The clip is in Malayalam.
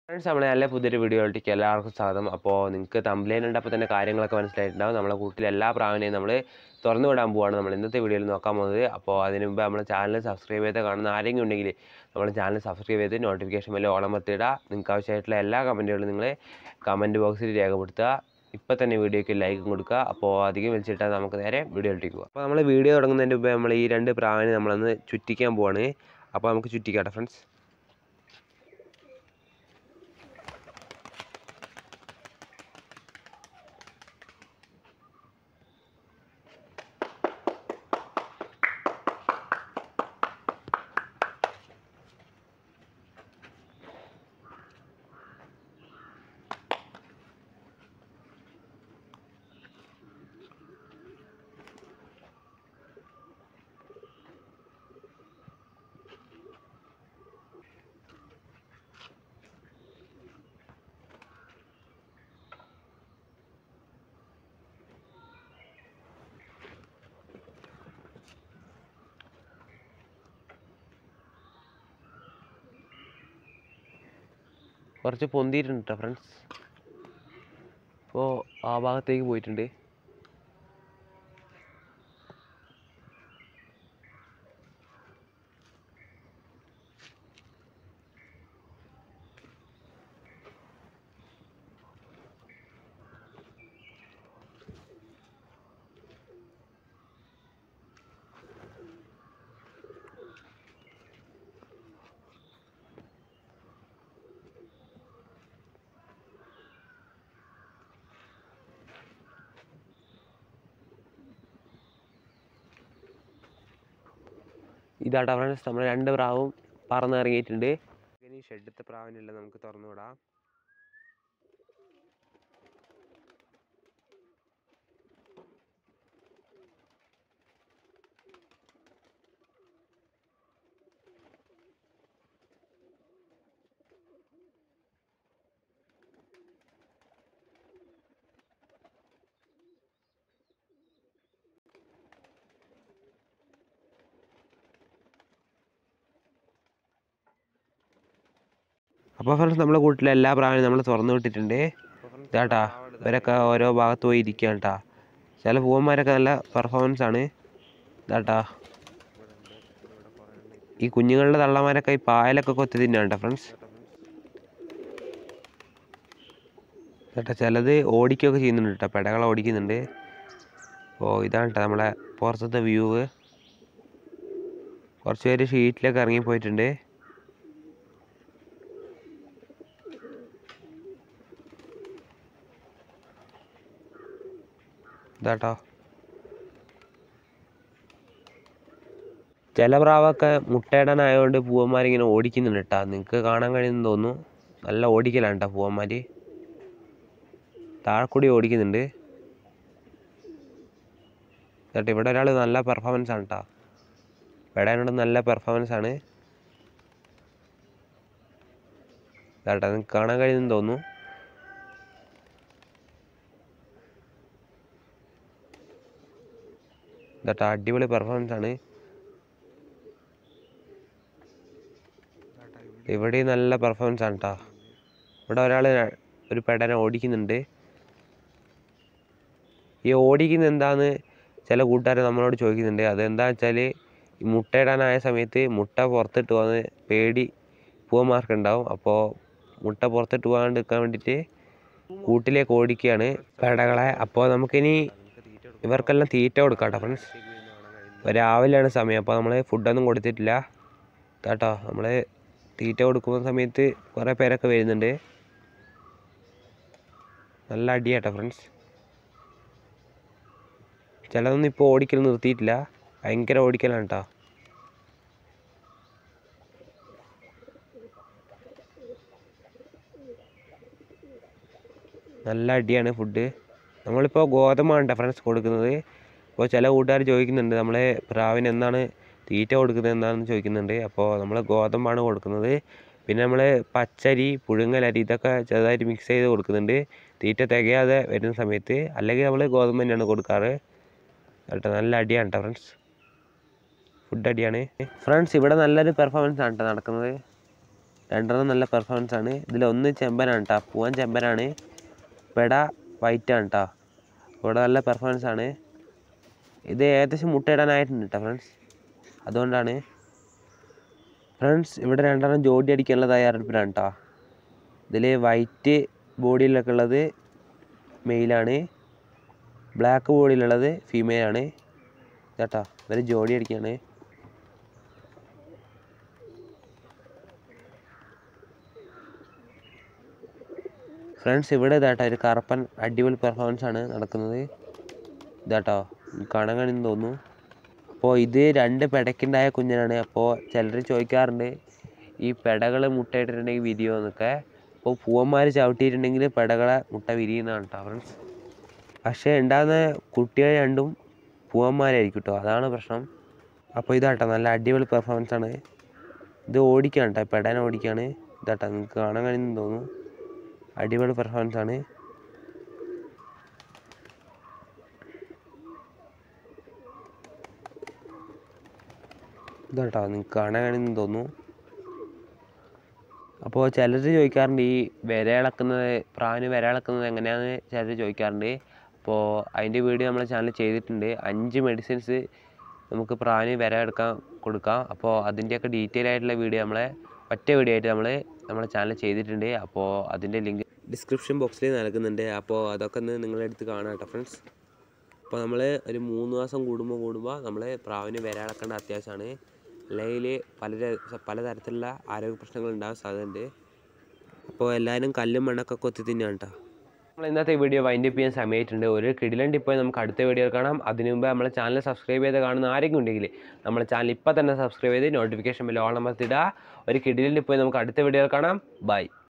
ഫ്രണ്ട്സ് നമ്മളെ നല്ല പുതിയൊരു വീഡിയോയിലേക്ക് എല്ലാവർക്കും സ്വാഗതം അപ്പോൾ നിങ്ങൾക്ക് തമ്പ്ലൈൻ ഉണ്ടപ്പോൾ തന്നെ കാര്യങ്ങളൊക്കെ മനസ്സിലായിട്ടുണ്ടാവും നമ്മളെ കൂട്ടിൽ എല്ലാ പ്രാവിനെയും നമ്മൾ തുറന്നു വിടാൻ പോവാണ് നമ്മൾ ഇന്നത്തെ വീഡിയോയിൽ നോക്കാൻ പോകുന്നത് അപ്പോൾ അതിന് മുമ്പ് നമ്മളെ ചാനൽ സബ്സ്ക്രൈബ് ചെയ്ത് കാണുന്ന ആരെങ്കിലും ഉണ്ടെങ്കിൽ നമ്മുടെ ചാനൽ സബ്സ്ക്രൈബ് ചെയ്ത് നോട്ടിഫിക്കേഷൻ വല്ല ഓളമർത്തിയിടുക നിങ്ങൾക്ക് ആവശ്യമായിട്ടുള്ള എല്ലാ കമൻറ്റുകളും നിങ്ങൾ കമൻറ്റ് ബോക്സിൽ രേഖപ്പെടുത്തുക ഇപ്പോൾ തന്നെ വീഡിയോയ്ക്ക് ലൈക്കും കൊടുക്കുക അപ്പോൾ അധികം വലിച്ചിട്ടാൽ നമുക്ക് നേരെ വീഡിയോയിലേക്ക് പോകാം അപ്പോൾ നമ്മൾ വീഡിയോ തുടങ്ങുന്നതിന് മുമ്പ് നമ്മൾ ഈ രണ്ട് പ്രാവിനെ നമ്മളൊന്ന് ചുറ്റിക്കാൻ പോവാണ് അപ്പോൾ നമുക്ക് ചുറ്റിക്കാട്ടെ ഫ്രണ്ട്സ് കുറച്ച് പൊന്തിയിട്ടുണ്ട് കേട്ടോ ഫ്രണ്ട്സ് അപ്പോൾ ആ ഭാഗത്തേക്ക് പോയിട്ടുണ്ട് ഇതാട്ടോ ഫ്രണ്ട്സ് നമ്മൾ രണ്ട് പ്രാവും പറന്നിറങ്ങിയിട്ടുണ്ട് ഇനി ഷെഡത്തെ പ്രാവിനെല്ലാം നമുക്ക് തുറന്നു വിടാം അപ്പോൾ ഫ്രണ്ട്സ് നമ്മളെ കൂട്ടിലെ എല്ലാ പ്രാവിനും നമ്മൾ തുറന്നു വിട്ടിട്ടുണ്ട് ഇതാട്ടാ ഇവരൊക്കെ ഓരോ ഭാഗത്ത് പോയി ഇരിക്കുകയാണ് കേട്ടാ ചില പൂവന്മാരൊക്കെ നല്ല പെർഫോമൻസ് ആണ് ഇതാട്ടാ ഈ കുഞ്ഞുങ്ങളുടെ തള്ളമാരൊക്കെ ഈ പായലൊക്കെ കൊത്തി തിന്നാണ് കേട്ടോ ഫ്രണ്ട്സ് ചേട്ടാ ചിലത് ഓടിക്കുകയൊക്കെ ചെയ്യുന്നുണ്ട് കേട്ടോ പെടകളെ ഓടിക്കുന്നുണ്ട് അപ്പോൾ ഇതാണ് കേട്ടോ നമ്മളെ പുറത്തത്തെ വ്യൂവ് കുറച്ച് പേര് ഷീറ്റിലൊക്കെ ഇറങ്ങി പോയിട്ടുണ്ട് ഇതാട്ടോ ചില പ്രാവൊക്കെ മുട്ടയിടാനായതുകൊണ്ട് പൂവന്മാരിങ്ങനെ ഓടിക്കുന്നുണ്ട് കേട്ടോ നിങ്ങൾക്ക് കാണാൻ കഴിയുമെന്ന് തോന്നുന്നു നല്ല ഓടിക്കലാണ് കേട്ടോ പൂവന്മാർ താഴെക്കൂടി ഓടിക്കുന്നുണ്ട് കേട്ടോ ഇവിടെ ഒരാൾ നല്ല പെർഫോമൻസ് ആണ് കേട്ടോ പെടാനോട് നല്ല പെർഫോമൻസ് ആണ് കേട്ടോ നിങ്ങൾക്ക് കാണാൻ കഴിയുമെന്ന് തോന്നുന്നു ഇതാട്ടോ അടിപൊളി പെർഫോമൻസ് ആണ് ഇവിടെ നല്ല പെർഫോമൻസ് ആണ് കേട്ടോ ഇവിടെ ഒരാൾ ഒരു പെടനെ ഓടിക്കുന്നുണ്ട് ഈ ഓടിക്കുന്ന എന്താന്ന് ചില കൂട്ടുകാർ നമ്മളോട് ചോദിക്കുന്നുണ്ട് അതെന്താ വെച്ചാൽ ഈ മുട്ടയിടാനായ സമയത്ത് മുട്ട പുറത്തിട്ട് പോകുന്ന പേടി പൂവന്മാർക്ക് ഉണ്ടാവും അപ്പോൾ മുട്ട പുറത്തിട്ട് പോകാണ്ട് നിൽക്കാൻ വേണ്ടിയിട്ട് കൂട്ടിലേക്ക് ഓടിക്കുകയാണ് പെടകളെ അപ്പോൾ നമുക്കിനി ഇവർക്കെല്ലാം തീറ്റ കൊടുക്കാം കേട്ടോ ഫ്രണ്ട്സ് ഇപ്പോൾ രാവിലെയാണ് സമയം അപ്പോൾ നമ്മൾ ഫുഡൊന്നും കൊടുത്തിട്ടില്ല കേട്ടോ നമ്മൾ തീറ്റ കൊടുക്കുന്ന സമയത്ത് കുറേ പേരൊക്കെ വരുന്നുണ്ട് നല്ല അടിയാട്ടോ ഫ്രണ്ട്സ് ചിലതൊന്നും ഇപ്പോൾ ഓടിക്കൽ നിർത്തിയിട്ടില്ല ഭയങ്കര ഓടിക്കലാണ് കേട്ടോ നല്ല അടിയാണ് ഫുഡ് നമ്മളിപ്പോൾ ഗോതമ്പാണ് കേട്ടോ ഫ്രണ്ട്സ് കൊടുക്കുന്നത് അപ്പോൾ ചില കൂട്ടുകാർ ചോദിക്കുന്നുണ്ട് നമ്മളെ പ്രാവിന് എന്നാണ് തീറ്റ കൊടുക്കുന്നത് എന്താണെന്ന് ചോദിക്കുന്നുണ്ട് അപ്പോൾ നമ്മൾ ഗോതമ്പാണ് കൊടുക്കുന്നത് പിന്നെ നമ്മൾ പച്ചരി പുഴുങ്ങലരി ഇതൊക്കെ ചെറുതായിട്ട് മിക്സ് ചെയ്ത് കൊടുക്കുന്നുണ്ട് തീറ്റ തികയാതെ വരുന്ന സമയത്ത് അല്ലെങ്കിൽ നമ്മൾ ഗോതമ്പ് തന്നെയാണ് കൊടുക്കാറ് കേട്ടോ നല്ല അടിയാണ് കേട്ടോ ഫ്രണ്ട്സ് ഫുഡ് അടിയാണ് ഫ്രണ്ട്സ് ഇവിടെ നല്ലൊരു പെർഫോമൻസ് ആണ് കേട്ടോ നടക്കുന്നത് രണ്ടെണ്ണം നല്ല പെർഫോമൻസ് ആണ് ഇതിലൊന്ന് ചെമ്പനാണ് കേട്ടോ പൂവൻ ചെമ്പനാണ് പെട വൈറ്റ് ആണ് കേട്ടോ ഇവിടെ നല്ല പെർഫോമൻസ് ആണ് ഇത് ഏകദേശം മുട്ടയിടാനായിട്ടുണ്ട് കേട്ടോ ഫ്രണ്ട്സ് അതുകൊണ്ടാണ് ഫ്രണ്ട്സ് ഇവിടെ രണ്ടെണ്ണം ജോഡി അടിക്കാനുള്ള തയ്യാറെടുപ്പിലാണ് കേട്ടോ ഇതിൽ വൈറ്റ് ബോഡിയിലൊക്കെ ഉള്ളത് മെയിലാണ് ബ്ലാക്ക് ബോഡിയിലുള്ളത് ഫീമെയിൽ ആണ് കേട്ടോ ഇവർ ജോഡി അടിക്കുകയാണ് ഫ്രണ്ട്സ് ഇവിടെ ഇതാട്ടോ ഒരു കറുപ്പൻ അടിപൊളി പെർഫോമൻസ് ആണ് നടക്കുന്നത് ഇതാട്ടോ കാണാൻ കഴിയുന്നു തോന്നുന്നു അപ്പോൾ ഇത് രണ്ട് പെടയ്ക്കുണ്ടായ കുഞ്ഞനാണ് അപ്പോൾ ചിലർ ചോദിക്കാറുണ്ട് ഈ പെടകൾ മുട്ടയിട്ടിട്ടുണ്ടെങ്കിൽ വിരിയോ എന്നൊക്കെ അപ്പോൾ പൂവന്മാർ ചവിട്ടിയിട്ടുണ്ടെങ്കിൽ പെടകളെ മുട്ട വിരിയുന്നതാണ് കേട്ടോ ഫ്രണ്ട്സ് പക്ഷേ ഉണ്ടാകുന്ന കുട്ടികൾ രണ്ടും പൂവന്മാരായിരിക്കും കേട്ടോ അതാണ് പ്രശ്നം അപ്പോൾ ഇതാട്ടോ നല്ല അടിപൊളി പെർഫോമൻസ് ആണ് ഇത് ഓടിക്കാണ് കേട്ടോ പെടനെ ഓടിക്കാണ് ഇതാട്ടോ നിങ്ങൾക്ക് കാണാൻ കഴിയുന്നു തോന്നുന്നു അടിപൊളി പെർഫോമൻസ് ആണ് ഇതാട്ടോ നിങ്ങൾക്ക് കാണാൻ കഴിയുന്നു തോന്നുന്നു അപ്പോൾ ചിലർ ചോദിക്കാറുണ്ട് ഈ വിര ഇളക്കുന്നത് പ്രാവിന് വിര ഇളക്കുന്നത് എങ്ങനെയാണെന്ന് ചിലർ ചോദിക്കാറുണ്ട് അപ്പോൾ അതിൻ്റെ വീഡിയോ നമ്മളെ ചാനൽ ചെയ്തിട്ടുണ്ട് അഞ്ച് മെഡിസിൻസ് നമുക്ക് പ്രാവിന് വിര എടുക്കാൻ കൊടുക്കാം അപ്പോൾ അതിൻ്റെയൊക്കെ ഡീറ്റെയിൽ ആയിട്ടുള്ള വീഡിയോ നമ്മളെ ഒറ്റ വീഡിയോ ആയിട്ട് നമ്മൾ നമ്മളെ ചാനൽ ചെയ്തിട്ടുണ്ട് അപ്പോൾ അതിൻ്റെ ലിങ്ക് ഡിസ്ക്രിപ്ഷൻ ബോക്സിൽ നൽകുന്നുണ്ട് അപ്പോൾ അതൊക്കെ ഒന്ന് നിങ്ങളുടെ അടുത്ത് കാണാം കേട്ടോ ഫ്രണ്ട്സ് അപ്പോൾ നമ്മൾ ഒരു മൂന്ന് മാസം കൂടുമ്പോൾ കൂടുമ്പോൾ നമ്മൾ പ്രാവിന് വിര ഇളക്കേണ്ട അത്യാവശ്യമാണ് അല്ലെങ്കിൽ പല പലതരത്തിലുള്ള ആരോഗ്യ പ്രശ്നങ്ങൾ ഉണ്ടാകാൻ സാധ്യതയുണ്ട് അപ്പോൾ എല്ലാവരും കല്ലും മണ്ണൊക്കെ കൊത്തി തിന്നാണ് കേട്ടോ നമ്മൾ ഇന്നത്തെ വീഡിയോ വൈൻഡ് അപ്പ് ചെയ്യാൻ സമയമായിട്ടുണ്ട് ഒരു കിടിലൻ ടിപ്പ് നമുക്ക് അടുത്ത വീഡിയോ കാണാം അതിനു മുമ്പ് നമ്മളെ ചാനൽ സബ്സ്ക്രൈബ് ചെയ്ത് കാണുന്ന ആരെങ്കിലും ഉണ്ടെങ്കിൽ നമ്മളെ ചാനൽ ഇപ്പോൾ തന്നെ സബ്സ്ക്രൈബ് ചെയ്ത് നോട്ടിഫിക്കേഷൻ ബിൽ ഓൺ അമർത്തിടുക ഒരു കിടിലൻ ടിപ്പ് നമുക്ക് അടുത്ത വീഡിയോ കാണാം ബൈ